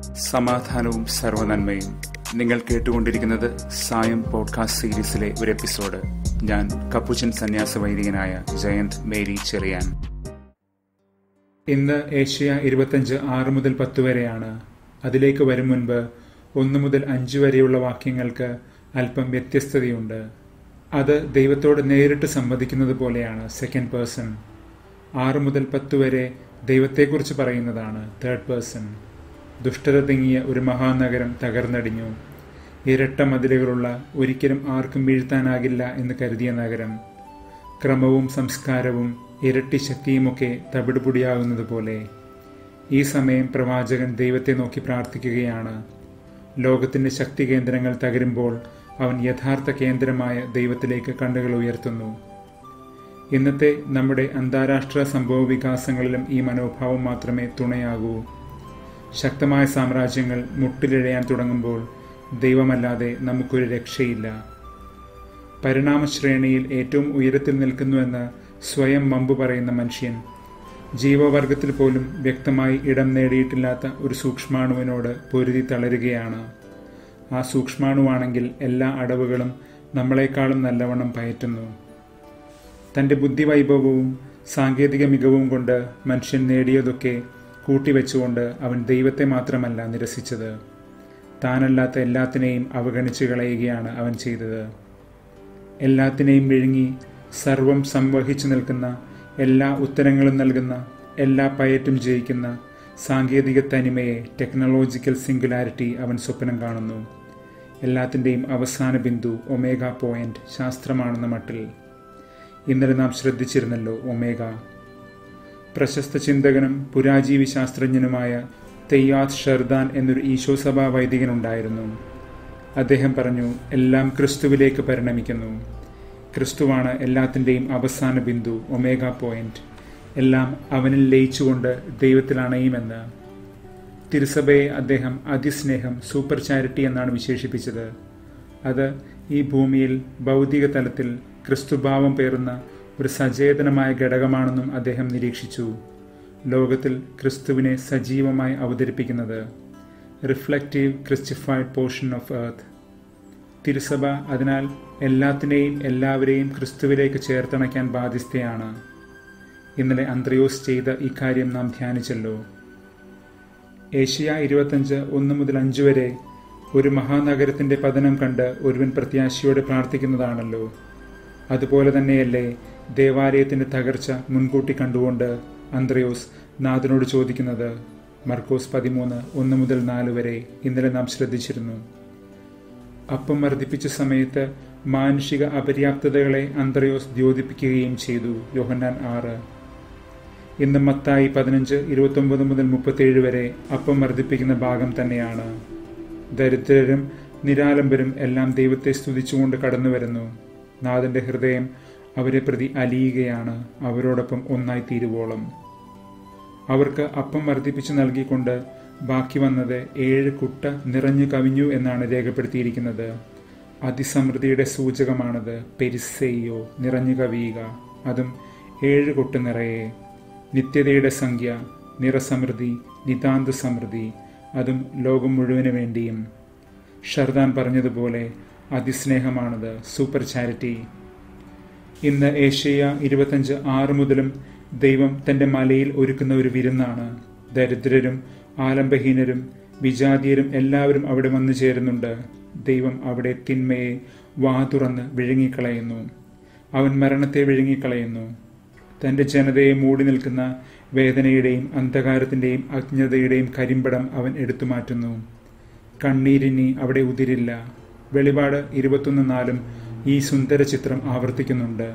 സമാധാനവും സർവനന്മയും നിങ്ങൾ കേട്ടുകൊണ്ടിരിക്കുന്നത് സായം പോഡ്കാസ്റ്റ് സീരീസിലെ ഒരു എപ്പിസോഡ് ഞാൻ കപ്പുച്ചൻ സന്യാസ വൈദികനായ ജയന്ത് മേരി ചെറിയാൻ ഇന്ന് ഏഷ്യ ഇരുപത്തഞ്ച് ആറ് മുതൽ പത്ത് വരെയാണ് അതിലേക്ക് വരും മുൻപ് ഒന്ന് മുതൽ അഞ്ച് വരെയുള്ള വാക്യങ്ങൾക്ക് അല്പം വ്യത്യസ്തതയുണ്ട് അത് ദൈവത്തോട് നേരിട്ട് സംവദിക്കുന്നത് പോലെയാണ് സെക്കൻഡ് പേഴ്സൺ ആറ് മുതൽ പത്ത് വരെ ദൈവത്തെക്കുറിച്ച് പറയുന്നതാണ് തേർഡ് പേഴ്സൺ ദുഷ്ടത തിങ്ങിയ ഒരു മഹാനഗരം തകർന്നടിഞ്ഞു ഇരട്ട മതിലുകളുള്ള ഒരിക്കലും ആർക്കും വീഴ്ത്താനാകില്ല എന്ന് കരുതിയ നഗരം ക്രമവും സംസ്കാരവും ഇരട്ടി ശക്തിയുമൊക്കെ തവിടുപൊടിയാകുന്നത് പോലെ ഈ സമയം പ്രവാചകൻ ദൈവത്തെ നോക്കി പ്രാർത്ഥിക്കുകയാണ് ലോകത്തിന്റെ ശക്തി കേന്ദ്രങ്ങൾ തകരുമ്പോൾ അവൻ യഥാർത്ഥ കേന്ദ്രമായ ദൈവത്തിലേക്ക് കണ്ണുകൾ ഉയർത്തുന്നു ഇന്നത്തെ നമ്മുടെ അന്താരാഷ്ട്ര സംഭവ വികാസങ്ങളിലും ഈ മനോഭാവം മാത്രമേ തുണയാകൂ ശക്തമായ സാമ്രാജ്യങ്ങൾ മുട്ടിലിഴയാൻ തുടങ്ങുമ്പോൾ ദൈവമല്ലാതെ നമുക്കൊരു രക്ഷയില്ല പരിണാമശ്രേണിയിൽ ഏറ്റവും ഉയരത്തിൽ നിൽക്കുന്നുവെന്ന് സ്വയം മമ്പ് പറയുന്ന മനുഷ്യൻ ജീവവർഗത്തിൽ പോലും വ്യക്തമായി ഇടം നേടിയിട്ടില്ലാത്ത ഒരു സൂക്ഷ്മാണുവിനോട് പൊരുതി തളരുകയാണ് ആ സൂക്ഷ്മാണുവാണെങ്കിൽ എല്ലാ അടവുകളും നമ്മളെക്കാളും നല്ലവണ്ണം പയറ്റുന്നു തൻ്റെ ബുദ്ധിവൈഭവവും സാങ്കേതിക മികവും കൊണ്ട് മനുഷ്യൻ നേടിയതൊക്കെ കൂട്ടിവെച്ചുകൊണ്ട് അവൻ ദൈവത്തെ മാത്രമല്ല നിരസിച്ചത് താനല്ലാത്ത എല്ലാത്തിനെയും അവഗണിച്ചു കളയുകയാണ് അവൻ ചെയ്തത് എല്ലാത്തിനെയും വിഴുങ്ങി സർവം സംവഹിച്ചു നിൽക്കുന്ന എല്ലാ ഉത്തരങ്ങളും നൽകുന്ന എല്ലാ പയറ്റും ജയിക്കുന്ന സാങ്കേതിക തനിമയെ ടെക്നോളജിക്കൽ സിംഗുലാരിറ്റി അവൻ സ്വപ്നം കാണുന്നു എല്ലാത്തിൻ്റെയും അവസാന ബിന്ദു ഒമേഗ പോയിന്റ് ശാസ്ത്രമാണെന്ന മട്ടിൽ ഇന്നലെ നാം ശ്രദ്ധിച്ചിരുന്നല്ലോ ഒമേഗ പ്രശസ്ത ചിന്തകനും പുരാജീവി ശാസ്ത്രജ്ഞനുമായ തെയ്യാദ് ഷർദാൻ എന്നൊരു ഈശോസഭാ വൈദികനുണ്ടായിരുന്നു അദ്ദേഹം പറഞ്ഞു എല്ലാം ക്രിസ്തുവിലേക്ക് പരിണമിക്കുന്നു ക്രിസ്തുവാണ് എല്ലാത്തിൻ്റെയും അവസാന ബിന്ദു ഒമേഗ പോയിന്റ് എല്ലാം അവനിൽ ലയിച്ചുകൊണ്ട് ദൈവത്തിൽ അണയുമെന്ന് തിരുസഭയെ അദ്ദേഹം അതിസ്നേഹം സൂപ്പർ ചാരിറ്റി എന്നാണ് വിശേഷിപ്പിച്ചത് അത് ഈ ഭൂമിയിൽ ഭൗതിക തലത്തിൽ ക്രിസ്തുഭാവം പേറുന്ന ഒരു സചേതനമായ ഘടകമാണെന്നും അദ്ദേഹം നിരീക്ഷിച്ചു ലോകത്തിൽ ക്രിസ്തുവിനെ സജീവമായി അവതരിപ്പിക്കുന്നത് reflective christified portion of earth തിരുസഭ അതിനാൽ എല്ലാത്തിനെയും എല്ലാവരെയും ക്രിസ്തുവിലേക്ക് ചേർത്തണയ്ക്കാൻ ബാധ്യസ്ഥയാണ് ഇന്നലെ അന്ത്രയോസ് ചെയ്ത ഇക്കാര്യം നാം ധ്യാനിച്ചല്ലോ ഏഷ്യ ഇരുപത്തഞ്ച് ഒന്ന് മുതൽ അഞ്ച് വരെ ഒരു മഹാനഗരത്തിന്റെ പതനം കണ്ട് ഒരുവൻ പ്രത്യാശയോടെ പ്രാർത്ഥിക്കുന്നതാണല്ലോ അതുപോലെ തന്നെയല്ലേ ദേവാലയത്തിന്റെ തകർച്ച മുൻകൂട്ടി കണ്ടുകൊണ്ട് അന്ത്രയോസ് നാഥനോട് ചോദിക്കുന്നത് മർക്കോസ് പതിമൂന്ന് ഒന്ന് മുതൽ നാല് വരെ ഇന്നലെ നാം ശ്രദ്ധിച്ചിരുന്നു അപ്പം വർദ്ധിപ്പിച്ച സമയത്ത് മാനുഷിക അപര്യാപ്തതകളെ അന്ത്രയോസ് ദ്യോതിപ്പിക്കുകയും ചെയ്തു യോഹന്നാൻ ആറ് ഇന്ന് മത്തായി പതിനഞ്ച് ഇരുപത്തൊമ്പത് മുതൽ മുപ്പത്തേഴ് വരെ അപ്പം വർദ്ധിപ്പിക്കുന്ന ഭാഗം തന്നെയാണ് ദരിദ്രരും നിരാലംബരും എല്ലാം ദൈവത്തെ സ്തുതിച്ചുകൊണ്ട് കടന്നു വരുന്നു നാഥന്റെ ഹൃദയം അവരെ പ്രതി അലിയുകയാണ് അവരോടൊപ്പം ഒന്നായി തീരുവോളം അവർക്ക് അപ്പം വർദ്ധിപ്പിച്ചു നൽകിക്കൊണ്ട് ബാക്കി വന്നത് ഏഴ് കുട്ട നിറഞ്ഞു കവിഞ്ഞു എന്നാണ് രേഖപ്പെടുത്തിയിരിക്കുന്നത് അതിസമൃദ്ധിയുടെ സൂചകമാണത് പെരിസെയ്യോ നിറഞ്ഞു കവിയുക അതും ഏഴ് കൊട്ട് നിറയെ നിത്യതയുടെ സംഖ്യ നിറസമൃദ്ധി നിതാന്ത സമൃദ്ധി അതും ലോകം മുഴുവന് വേണ്ടിയും ഷർദാൻ പറഞ്ഞതുപോലെ അതിസ്നേഹമാണത് സൂപ്പർ ചാരിറ്റി ഇന്ന് ഏഷ്യ ഇരുപത്തഞ്ച് ആറ് മുതലും ദൈവം തന്റെ മലയിൽ ഒരുക്കുന്ന ഒരു വിരുന്നാണ് ദരിദ്രരും ആലംബഹീനരും വിജാതീയരും എല്ലാവരും അവിടെ വന്നു ചേരുന്നുണ്ട് ദൈവം അവിടെ തിന്മയെ വാതുറന്ന് വിഴുങ്ങിക്കളയുന്നു അവൻ മരണത്തെ വിഴുങ്ങിക്കളയുന്നു തന്റെ ജനതയെ മൂടി നിൽക്കുന്ന വേദനയുടെയും അന്ധകാരത്തിന്റെയും അജ്ഞതയുടെയും കരിമ്പടം അവൻ എടുത്തു മാറ്റുന്നു കണ്ണീരിനി അവിടെ ഉതിരില്ല വെളിപാട് ഇരുപത്തൊന്ന് നാലും ഈ സുന്ദര ചിത്രം ആവർത്തിക്കുന്നുണ്ട്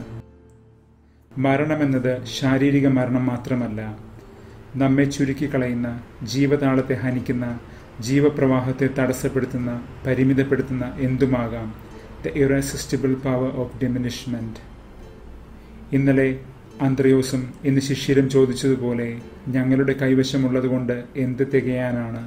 മരണമെന്നത് ശാരീരിക മരണം മാത്രമല്ല നമ്മെ ചുരുക്കിക്കളയുന്ന ജീവതാളത്തെ ഹനിക്കുന്ന ജീവപ്രവാഹത്തെ തടസ്സപ്പെടുത്തുന്ന പരിമിതപ്പെടുത്തുന്ന എന്തുമാകാം the irresistible power of diminishment ഇന്നലെ അന്ത്രയോസും ഇന്ന് ശിഷ്യരും ചോദിച്ചതുപോലെ ഞങ്ങളുടെ കൈവശമുള്ളതുകൊണ്ട് എന്ത് തികയാനാണ്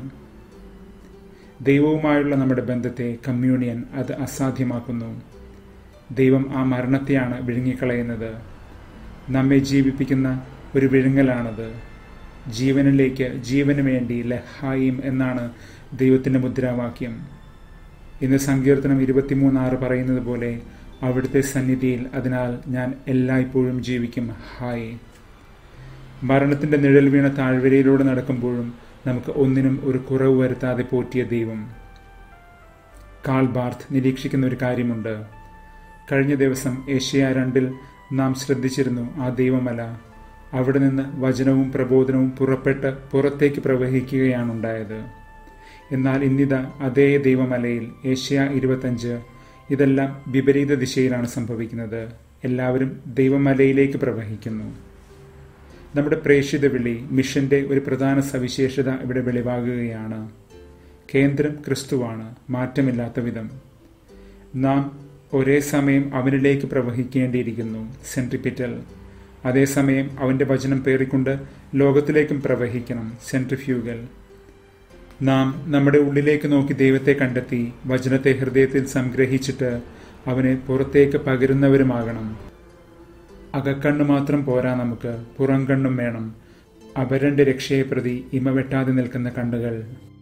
ദൈവവുമായുള്ള നമ്മുടെ ബന്ധത്തെ കമ്മ്യൂണിയൻ അത് അസാധ്യമാക്കുന്നു ദൈവം ആ മരണത്തെയാണ് വിഴുങ്ങിക്കളയുന്നത് നമ്മെ ജീവിപ്പിക്കുന്ന ഒരു വിഴുങ്ങലാണത് ജീവനിലേക്ക് ജീവന് വേണ്ടി ലഹായിം എന്നാണ് ദൈവത്തിൻ്റെ മുദ്രാവാക്യം ഇന്ന് സങ്കീർത്തനം ഇരുപത്തിമൂന്നാറ് പറയുന്നത് പോലെ അവിടുത്തെ സന്നിധിയിൽ അതിനാൽ ഞാൻ എല്ലായ്പ്പോഴും ജീവിക്കും ഹായ് മരണത്തിൻ്റെ നിഴൽ വീണ താഴ്വരയിലൂടെ നടക്കുമ്പോഴും നമുക്ക് ഒന്നിനും ഒരു കുറവ് വരുത്താതെ പോറ്റിയ ദൈവം കാൾ ബാർത്ത് നിരീക്ഷിക്കുന്ന ഒരു കാര്യമുണ്ട് കഴിഞ്ഞ ദിവസം ഏഷ്യ രണ്ടിൽ നാം ശ്രദ്ധിച്ചിരുന്നു ആ ദൈവമല അവിടെ നിന്ന് വചനവും പ്രബോധനവും പുറപ്പെട്ട് പുറത്തേക്ക് പ്രവഹിക്കുകയാണ് ഉണ്ടായത് എന്നാൽ ഇന്നിത അതേ ദൈവമലയിൽ ഏഷ്യ ഇരുപത്തഞ്ച് ഇതെല്ലാം വിപരീത ദിശയിലാണ് സംഭവിക്കുന്നത് എല്ലാവരും ദൈവമലയിലേക്ക് പ്രവഹിക്കുന്നു നമ്മുടെ പ്രേക്ഷിത വിളി മിഷന്റെ ഒരു പ്രധാന സവിശേഷത ഇവിടെ വെളിവാകുകയാണ് കേന്ദ്രം ക്രിസ്തുവാണ് മാറ്റമില്ലാത്ത വിധം നാം ഒരേ സമയം അവനിലേക്ക് പ്രവഹിക്കേണ്ടിയിരിക്കുന്നു സെൻട്രിപ്പിറ്റൽ അതേസമയം അവന്റെ വചനം പേറിക്കൊണ്ട് ലോകത്തിലേക്കും പ്രവഹിക്കണം സെൻട്രിഫ്യൂഗൽ നാം നമ്മുടെ ഉള്ളിലേക്ക് നോക്കി ദൈവത്തെ കണ്ടെത്തി വചനത്തെ ഹൃദയത്തിൽ സംഗ്രഹിച്ചിട്ട് അവനെ പുറത്തേക്ക് പകരുന്നവരുമാകണം അകക്കണ്ണു മാത്രം പോരാ നമുക്ക് പുറം കണ്ണും വേണം അപരന്റെ രക്ഷയെ പ്രതി ഇമ വെട്ടാതെ നിൽക്കുന്ന കണ്ണുകൾ